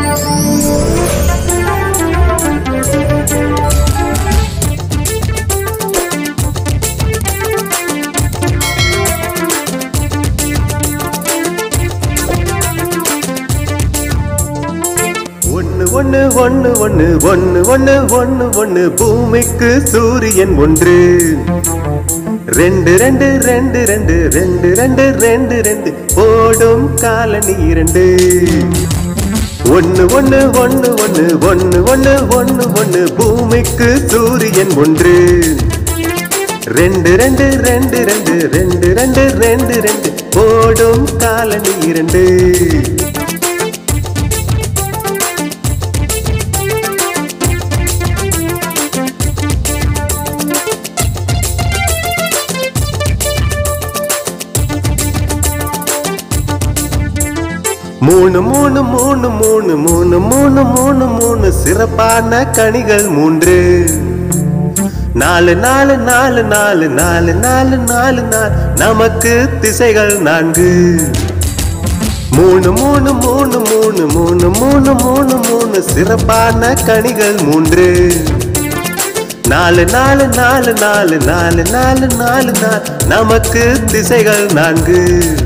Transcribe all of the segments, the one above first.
ஒண்ணு ஒண்ணு ஒண்ணு ஒண்ணு ஒண்ணு ஒண்ணு ஒண்ணு ஒண்ணு பூமிக்கு சூரியன் ஒன்று ரெண்டு ரெண்டு ரெண்டு ரெண்டு ரெண்டு ரெண்டு ரெண்டு ரெண்டு போடும் காலனி இரண்டு ஒண்ணு ஒண்ணு ஒண்ணு ஒண்ணு ஒண்ணு ஒண்ணு ஒண்ணு ஒண்ணு பூமிக்கு சூரியன் ஒன்று ரெண்டு ரெண்டு ரெண்டு ரெண்டு ரெண்டு ரெண்டு ரெண்டு ரெண்டு போடும் காலனி இரண்டு மூணு மூணு மூணு மூணு மூணு மூணு மூணு மூணு சிறப்பான கனிகள் மூன்று நாலு நாலு நாலு நாலு நாலு நாலு நாலு நாலு நமக்கு திசைகள் நான்கு மூணு மூணு மூணு மூணு மூணு மூணு மூணு மூணு சிறப்பான கனிகள் மூன்று நாலு நாலு நாலு நாலு நாலு நாலு நாலு நாலு நமக்கு திசைகள் நான்கு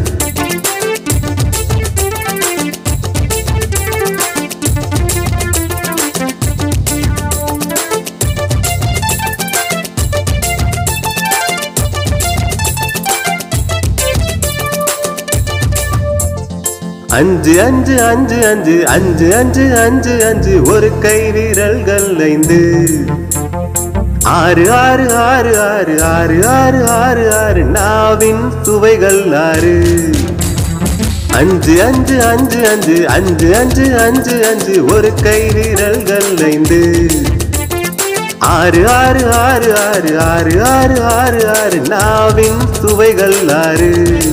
அஞ்சு அஞ்சு அஞ்சு அஞ்சு அஞ்சு அஞ்சு அஞ்சு அஞ்சு ஒரு கை வீரல்கள் ஐந்து ஆறு ஆறு ஆறு ஆறு ஆறு ஆறு ஆறு ஆறு நாவின் சுவைகள் ஆறு அஞ்சு அஞ்சு அஞ்சு அஞ்சு அஞ்சு அஞ்சு அஞ்சு அஞ்சு ஒரு கை வீரல்கள் ஐந்து ஆறு ஆறு ஆறு ஆறு ஆறு ஆறு ஆறு ஆறு நாவின் சுவைகள் ஆறு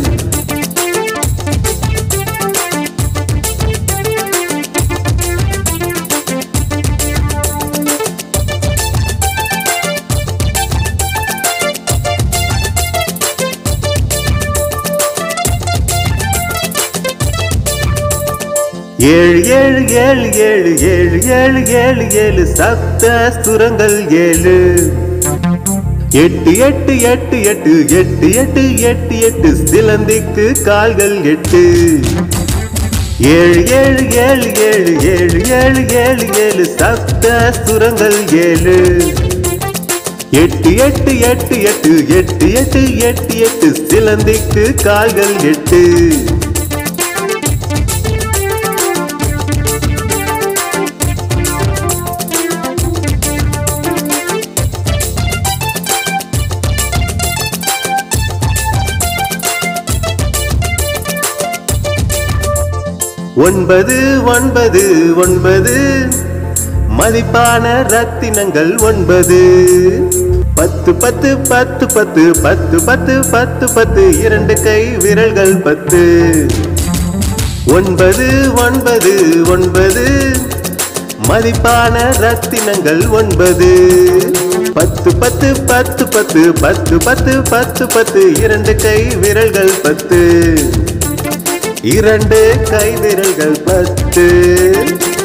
ஏழு ஏழு ஏழு ஏழு ஏழு ஏழு ஏழு ஏழு சப்த சுரங்கள் ஏழு எட்டு எட்டு எட்டு எட்டு எட்டு எட்டு எட்டு எட்டு சிலந்திக்கு கால்கள் எட்டு ஏழு ஏழு ஏழு ஏழு ஏழு ஏழு ஏழு ஏழு சப்த சுரங்கள் ஏழு எட்டு எட்டு எட்டு எட்டு எட்டு எட்டு எட்டு எட்டு சிலந்திக்கு கால்கள் எட்டு ஒன்பது ஒன்பது ஒன்பது மதிப்பான ரத்தினங்கள் ஒன்பது பத்து பத்து பத்து பத்து பத்து பத்து பத்து பத்து இரண்டு கை விரல்கள் பத்து ஒன்பது ஒன்பது ஒன்பது மதிப்பான ரத்தினங்கள் ஒன்பது பத்து பத்து பத்து பத்து பத்து பத்து பத்து பத்து இரண்டு கை விரல்கள் பத்து இரண்டு கை விரல்கள் பத்து